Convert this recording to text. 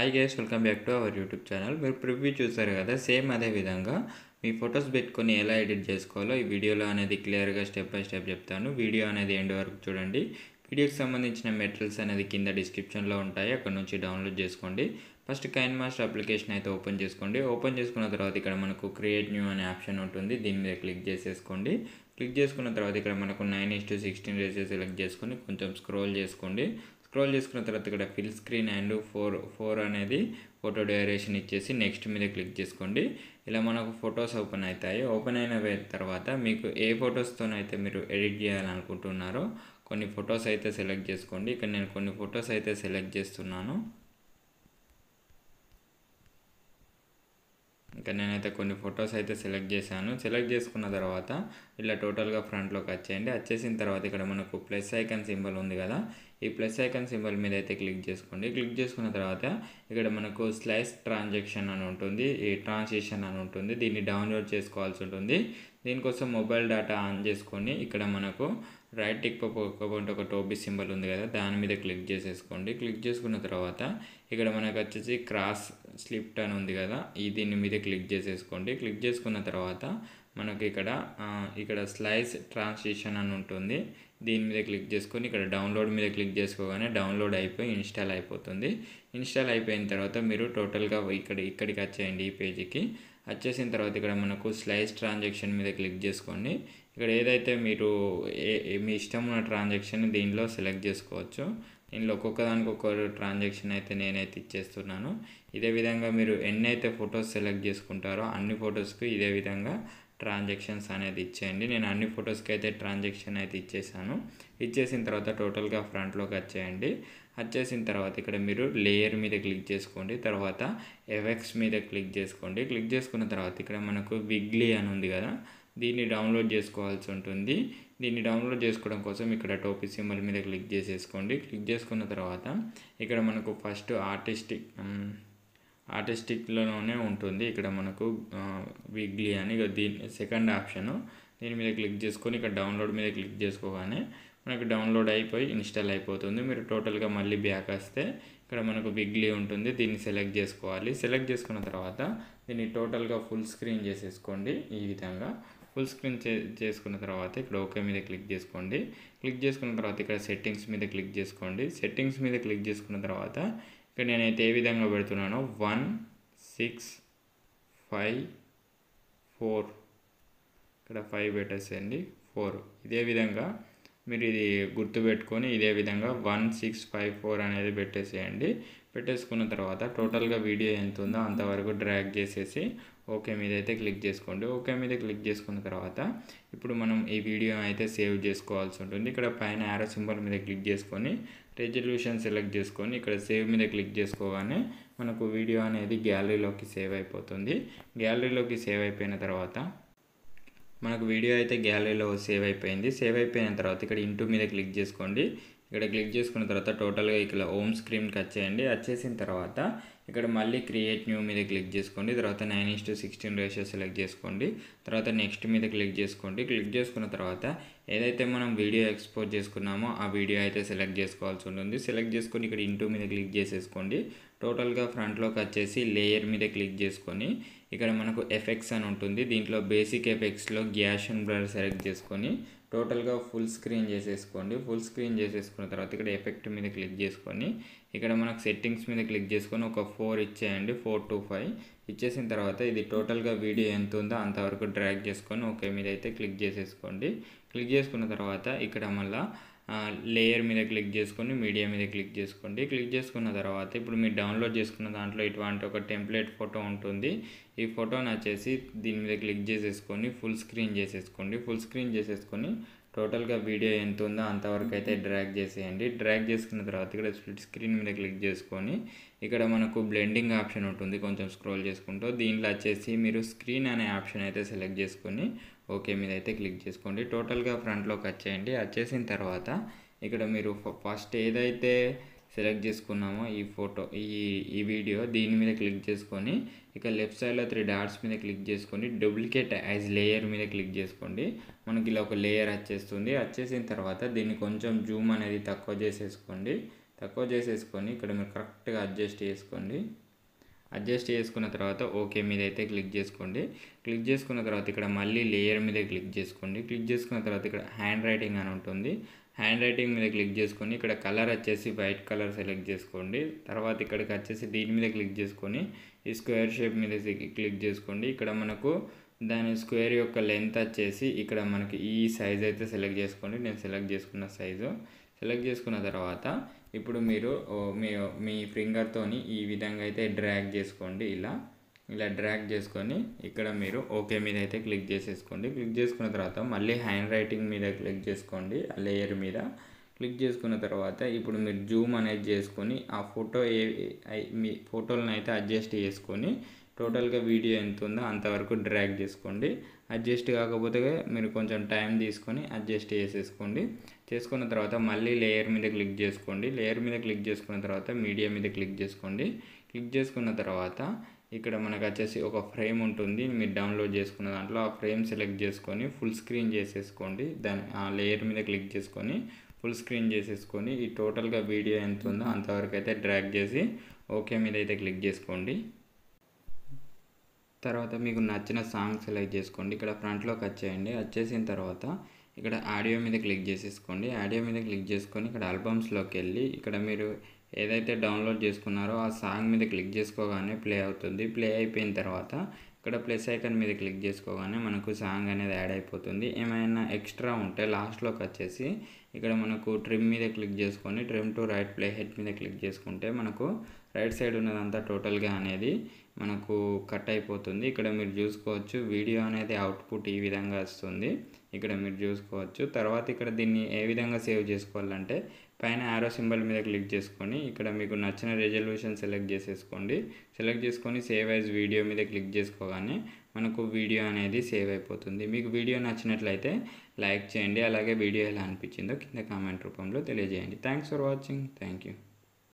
hi guys welcome back to our YouTube channel మీరు preview చూసారు కదా సేమ్ అదే విధంగా మీ ఫొటోస్ పెట్టుకొని ఎలా ఎడిట్ చేసుకోవాలో ఈ వీడియోలో అనేది క్లియర్గా స్టెప్ బై స్టెప్ చెప్తాను వీడియో అనేది ఎండ్ వరకు చూడండి వీడియోకి సంబంధించిన మెటీరియల్స్ అనేది కింద డిస్క్రిప్షన్లో ఉంటాయి అక్కడ నుంచి డౌన్లోడ్ చేసుకోండి ఫస్ట్ కైన్ మాస్టర్ అప్లికేషన్ అయితే ఓపెన్ చేసుకోండి ఓపెన్ చేసుకున్న తర్వాత ఇక్కడ మనకు క్రియేట్ న్యూ అనే ఆప్షన్ ఉంటుంది దీని మీద క్లిక్ చేసేసుకోండి క్లిక్ చేసుకున్న తర్వాత ఇక్కడ మనకు nine is to sixteen ratios select చేసుకొని కొంచెం స్క్రోల్ చేసుకోండి స్క్రోల్ చేసుకున్న తర్వాత ఇక్కడ fill screen and four four అనేది ఫోటో డ్యూరేషన్ ఇచ్చేసి నెక్స్ట్ మీద క్లిక్ చేసుకోండి ఇలా మనకు ఫొటోస్ ఓపెన్ అవుతాయి ఓపెన్ అయిన వే- తర్వాత మీకు ఏ ఫొటోస్తోనైతే మీరు ఎడిట్ చేయాలనుకుంటున్నారో కొన్ని ఫొటోస్ అయితే సెలెక్ట్ చేసుకోండి ఇక్కడ నేను కొన్ని ఫొటోస్ అయితే సెలెక్ట్ చేస్తున్నాను ఇంకా నేనైతే కొన్ని ఫొటోస్ అయితే సెలెక్ట్ చేశాను సెలెక్ట్ చేసుకున్న తర్వాత ఇలా టోటల్గా ఫ్రంట్లోకి వచ్చేయండి వచ్చేసిన తర్వాత ఇక్కడ మనకు ప్లస్ ఐకాన్ సింబల్ ఉంది కదా ఈ ప్లస్ ఐకాన్ సింబల్ మీద అయితే క్లిక్ చేసుకోండి క్లిక్ చేసుకున్న తర్వాత ఇక్కడ మనకు స్లైస్ ట్రాన్సాక్షన్ అని ఉంటుంది ఈ ట్రాన్సాక్షన్ అని ఉంటుంది దీన్ని డౌన్లోడ్ చేసుకోవాల్సి ఉంటుంది దీనికోసం మొబైల్ డేటా ఆన్ చేసుకొని ఇక్కడ మనకు రైట్ టిక్ పక్కన ఒక టోబీ సింబల్ ఉంది కదా దాని మీద క్లిక్ చేసేసుకోండి క్లిక్ చేసుకున్న తర్వాత ఇక్కడ మనకు వచ్చేసి క్రాస్ స్లిప్ట్ అని ఉంది కదా ఈ దీని మీద క్లిక్ చేసేసుకోండి క్లిక్ చేసుకున్న తర్వాత మనకి ఇక్కడ ఆ, ఇక్కడ స్లైస్ ట్రాన్స్లేషన్ అని ఉంటుంది దీని మీద క్లిక్ చేసుకొని ఇక్కడ డౌన్లోడ్ మీద క్లిక్ చేసుకోగానే డౌన్లోడ్ అయిపోయి ఇన్స్టాల్ అయిపోతుంది ఇన్స్టాల్ అయిపోయిన తర్వాత మీరు టోటల్గా ఇక్కడ ఇక్కడికి వచ్చేయండి ఈ పేజీకి వచ్చేసిన తర్వాత ఇక్కడ మనకు స్లైస్ ట్రాన్సాక్షన్ మీద క్లిక్ చేసుకోండి ఇక్కడ ఏదైతే మీరు ఏ ఏ- మీ ఇష్టం ఉన్న ట్రాన్సాక్షన్ దీనిలో సెలెక్ట్ చేసుకోవచ్చు దీనిలో ఒక్కొక్క దానికి ఒక్కొక్క ట్రాన్సాక్షన్ అయితే నేనైతే ఇచ్చేస్తున్నాను ఇదే విధంగా మీరు ఎన్ని అయితే ఫొటోస్ సెలెక్ట్ చేసుకుంటారో అన్ని ఫొటోస్కి ఇదే విధంగా ట్రాన్సాక్షన్స్ అనేది ఇచ్చేయండి నేను అన్ని ఫొటోస్కి అయితే ట్రాన్సాక్షన్ అయితే ఇచ్చేసాను ఇచ్చేసిన తర్వాత టోటల్గా ఫ్రంట్లోకి వచ్చేయండి వచ్చేసిన తర్వాత ఇక్కడ మీరు లేయర్ మీద క్లిక్ చేసుకోండి తర్వాత ఎఫెక్ట్స్ మీద క్లిక్ చేసుకోండి క్లిక్ చేసుకున్న తర్వాత ఇక్కడ మనకు విగ్లీ అని ఉంది కదా దీన్ని డౌన్లోడ్ చేసుకోవాల్సి ఉంటుంది దీన్ని డౌన్లోడ్ చేసుకోవడం కోసం ఇక్కడ టోపీ సింబల్ మీద క్లిక్ చేసేసుకోండి క్లిక్ చేసుకున్న తర్వాత ఇక్కడ మనకు ఫస్ట్ ఆర్టిస్టిక్ ఆర్టిస్టిక్లోనే ఉంటుంది ఇక్కడ మనకు విగ్లీ అని ఇక దీని సెకండ్ ఆప్షను దీని మీద క్లిక్ చేసుకొని ఇక్కడ డౌన్లోడ్ మీద క్లిక్ చేసుకోగానే మనకు డౌన్లోడ్ అయిపోయి ఇన్స్టాల్ అయిపోతుంది మీరు టోటల్గా మళ్ళీ బ్యాక్ వస్తే ఇక్కడ మనకు విగ్లీ ఉంటుంది దీన్ని సెలెక్ట్ చేసుకోవాలి సెలెక్ట్ చేసుకున్న తర్వాత దీన్ని టోటల్గా ఫుల్ స్క్రీన్ చేసేసుకోండి ఈ విధంగా ఫుల్ స్క్రీన్ చే చేసుకున్న తర్వాత ఇక్కడ ఓకే మీద క్లిక్ చేసుకోండి క్లిక్ చేసుకున్న తర్వాత ఇక్కడ సెట్టింగ్స్ మీద క్లిక్ చేసుకోండి సెట్టింగ్స్ మీద క్లిక్ చేసుకున్న తర్వాత ఇక్కడ నేనైతే ఏ విధంగా పెడుతున్నానో వన్ సిక్స్ ఫైవ్ ఫోర్ ఇక్కడ ఫైవ్ పెట్టేసేయండి ఫోర్ ఇదే విధంగా మీరు ఇది గుర్తుపెట్టుకొని ఇదే విధంగా వన్ సిక్స్ ఫైవ్ ఫోర్ అనేది పెట్టేసేయండి పెట్టేసుకున్న తర్వాత టోటల్గా వీడియో ఎంత ఉందో అంతవరకు డ్రాగ్ చేసేసి ఓకే మీద అయితే క్లిక్ చేసుకోండి ఓకే మీద క్లిక్ చేసుకున్న తర్వాత ఇప్పుడు మనం ఈ వీడియో అయితే సేవ్ చేసుకోవాల్సి ఉంటుంది ఇక్కడ పైన యారో సింబల్ మీద క్లిక్ చేసుకొని రెజల్యూషన్ సెలెక్ట్ చేసుకొని ఇక్కడ సేవ్ మీద క్లిక్ చేసుకోగానే మనకు వీడియో అనేది గ్యాలరీలోకి సేవ్ అయిపోతుంది గ్యాలరీలోకి సేవ్ అయిపోయిన తర్వాత మనకు వీడియో అయితే గ్యాలరీలో సేవ్ అయిపోయింది సేవ్ అయిపోయిన తర్వాత ఇక్కడ ఇంటూ మీద క్లిక్ చేసుకోండి ఇక్కడ క్లిక్ చేసుకున్న తర్వాత టోటల్గా ఇక్కడ హోమ్ స్క్రీన్కి వచ్చేయండి వచ్చేసిన తర్వాత ఇక్కడ మళ్ళీ క్రియేట్ న్యూ మీద క్లిక్ చేసుకోండి తర్వాత nine is to sixteen ratio select చేసుకోండి తర్వాత నెక్స్ట్ మీద క్లిక్ చేసుకోండి క్లిక్ చేసుకున్న తర్వాత ఏదైతే మనం వీడియో ఎక్స్పోర్ట్ చేసుకున్నామో ఆ వీడియో అయితే సెలెక్ట్ చేసుకోవాల్సి ఉంటుంది సెలెక్ట్ చేసుకొని ఇక్కడ ఇంటూ మీద క్లిక్ చేసేసుకోండి టోటల్గా ఫ్రంట్లోకి వచ్చేసి లేయర్ మీద క్లిక్ చేసుకొని ఇక్కడ మనకు ఎఫెక్ట్స్ అని ఉంటుంది దీంట్లో బేసిక్ ఎఫెక్ట్స్లో గ్యాష్ అండ్ బ్లర్ సెలెక్ట్ చేసుకొని టోటల్గా ఫుల్ స్క్రీన్ చేసేసుకోండి ఫుల్ స్క్రీన్ చేసేసుకున్న తర్వాత ఇక్కడ ఎఫెక్ట్ మీద క్లిక్ చేసుకొని ఇక్కడ మనకు సెట్టింగ్స్ మీద క్లిక్ చేసుకొని ఒక ఫోర్ ఇచ్చేయండి ఫోర్ టు ఫైవ్ ఇచ్చేసిన తర్వాత ఇది టోటల్గా వీడియో ఎంత ఉందో అంతవరకు డ్రాగ్ చేసుకొని ఓకే మీద అయితే క్లిక్ చేసేసుకోండి క్లిక్ చేసుకున్న తర్వాత ఇక్కడ మళ్ళీ లేయర్ మీద క్లిక్ చేసుకొని మీడియా మీద క్లిక్ చేసుకోండి క్లిక్ చేసుకున్న తర్వాత ఇప్పుడు మీరు డౌన్లోడ్ చేసుకున్న దాంట్లో ఇటువంటి ఒక టెంప్లెట్ ఫోటో ఉంటుంది ఈ ఫోటోని వచ్చేసి దీని మీద క్లిక్ చేసేసుకొని ఫుల్ స్క్రీన్ చేసేసుకోండి ఫుల్ స్క్రీన్ చేసేసుకొని టోటల్గా వీడియో ఎంత ఉందో అంతవరకు అయితే డ్రాగ్ చేసేయండి డ్రాగ్ చేసుకున్న తర్వాత ఇక్కడ స్ప్లిట్ స్క్రీన్ మీద క్లిక్ చేసుకొని ఇక్కడ మనకు బ్లెండింగ్ ఆప్షన్ ఉంటుంది కొంచెం స్క్రోల్ చేసుకుంటూ దీంట్లో వచ్చేసి మీరు స్క్రీన్ అనే ఆప్షన్ అయితే సెలెక్ట్ చేసుకొని ఓకే మీద అయితే క్లిక్ చేసుకోండి టోటల్గా ఫ్రంట్లోకి వచ్చేయండి వచ్చేసిన తర్వాత ఇక్కడ మీరు ఫ- ఫస్ట్ ఏదైతే సెలెక్ట్ చేసుకున్నామో ఈ ఫోటో ఈ ఈ వీడియో దీని మీద క్లిక్ చేసుకొని ఇక లెఫ్ట్ సైడ్లో త్రీ డాట్స్ మీద క్లిక్ చేసుకొని డూప్లికేట్ యాజ్ లేయర్ మీద క్లిక్ చేసుకోండి మనకి ఇలా ఒక లేయర్ వచ్చేస్తుంది వచ్చేసిన తర్వాత దీన్ని కొంచెం జూమ్ అనేది తక్కువ చేసేసుకోండి తక్కువ చేసేసుకొని ఇక్కడ మీరు కరెక్ట్గా అడ్జస్ట్ చేసుకోండి అడ్జస్ట్ చేసుకున్న తర్వాత ఓకే మీద అయితే క్లిక్ చేసుకోండి క్లిక్ చేసుకున్న తర్వాత ఇక్కడ మళ్ళీ లేయర్ మీద క్లిక్ చేసుకోండి క్లిక్ చేసుకున్న తర్వాత ఇక్కడ హ్యాండ్ రైటింగ్ అని ఉంటుంది హ్యాండ్ రైటింగ్ మీద క్లిక్ చేసుకొని ఇక్కడ కలర్ వచ్చేసి వైట్ కలర్ సెలెక్ట్ చేసుకోండి తర్వాత ఇక్కడికి వచ్చేసి దీని మీద క్లిక్ చేసుకొని ఈ స్క్వేర్ షేప్ మీద క్లిక్ చేసుకోండి ఇక్కడ మనకు దాని స్క్వేర్ యొక్క లెంత్ వచ్చేసి ఇక్కడ మనకి ఈ సైజ్ అయితే సెలెక్ట్ చేసుకోండి నేను సెలెక్ట్ చేసుకున్న సైజు సెలెక్ట్ చేసుకున్న తర్వాత ఇప్పుడు మీరు మీ మీ ఫింగర్తోని ఈ విధంగా అయితే డ్రాగ్ చేసుకోండి ఇలా ఇలా డ్రాగ్ చేసుకొని ఇక్కడ మీరు ఓకే మీద అయితే క్లిక్ చేసేసుకోండి క్లిక్ చేసుకున్న తర్వాత మళ్ళీ హ్యాండ్ రైటింగ్ మీద క్లిక్ చేసుకోండి ఆ లేయర్ మీద క్లిక్ చేసుకున్న తర్వాత ఇప్పుడు మీరు జూమ్ అనేది చేసుకొని ఆ ఫోటో ఏ మీ ఫోటోలను అయితే అడ్జస్ట్ చేసుకొని టోటల్గా వీడియో ఎంత ఉందో అంతవరకు డ్రాగ్ చేసుకోండి అడ్జస్ట్ కాకపోతే మీరు కొంచెం టైం తీసుకొని అడ్జస్ట్ చేసేసుకోండి చేసుకున్న తర్వాత మళ్ళీ లేయర్ మీద క్లిక్ చేసుకోండి లేయర్ మీద క్లిక్ చేసుకున్న తర్వాత మీడియా మీద క్లిక్ చేసుకోండి క్లిక్ చేసుకున్న తర్వాత ఇక్కడ మనకు వచ్చేసి ఒక ఫ్రేమ్ ఉంటుంది మీరు డౌన్లోడ్ చేసుకున్న దాంట్లో ఆ ఫ్రేమ్ సెలెక్ట్ చేసుకొని ఫుల్ స్క్రీన్ చేసేసుకోండి దాని ఆ లేయర్ మీద క్లిక్ చేసుకొని ఫుల్ స్క్రీన్ చేసేసుకొని ఈ టోటల్గా వీడియో ఎంత ఉందో అంతవరకు అయితే డ్రాగ్ చేసి ఓకే మీద అయితే క్లిక్ చేసుకోండి తర్వాత మీకు నచ్చిన సాంగ్ సెలెక్ట్ చేసుకోండి ఇక్కడ ఫ్రంట్లోకి వచ్చేయండి వచ్చేసిన తర్వాత ఇక్కడ ఆడియో మీద క్లిక్ చేసేసుకోండి ఆడియో మీద క్లిక్ చేసుకొని ఇక్కడ ఆల్బమ్స్లోకి వెళ్ళి ఇక్కడ మీరు ఏదైతే డౌన్లోడ్ చేసుకున్నారో ఆ సాంగ్ మీద క్లిక్ చేసుకోగానే ప్లే అవుతుంది ప్లే అయిపోయిన తర్వాత ఇక్కడ ప్లస్ ఐకన్ మీద క్లిక్ చేసుకోగానే మనకు సాంగ్ అనేది యాడ్ అయిపోతుంది ఏమైనా ఎక్స్ట్రా ఉంటే లాస్ట్లోకి వచ్చేసి ఇక్కడ మనకు ట్రిమ్ మీద క్లిక్ చేసుకొని trim to right play head మీద క్లిక్ చేసుకుంటే మనకు రైట్ సైడ్ ఉన్నదంతా టోటల్గా అనేది మనకు కట్ అయిపోతుంది ఇక్కడ మీరు చూసుకోవచ్చు వీడియో అనేది అవుట్పుట్ ఈ విధంగా వస్తుంది ఇక్కడ మీరు చూసుకోవచ్చు తర్వాత ఇక్కడ దీన్ని ఏ విధంగా సేవ్ చేసుకోవాలంటే పైన ఆరో సింబల్ మీద క్లిక్ చేసుకొని ఇక్కడ మీకు నచ్చిన రెజల్యూషన్ సెలెక్ట్ చేసేసుకోండి సెలెక్ట్ చేసుకొని సేవ్ యాజ్ వీడియో మీద క్లిక్ చేసుకోగానే మనకు వీడియో అనేది సేవ్ అయిపోతుంది మీకు వీడియో నచ్చినట్లయితే లైక్ చేయండి అలాగే వీడియో ఎలా అనిపించిందో కింద కామెంట్ రూపంలో తెలియజేయండి thanks for watching thank you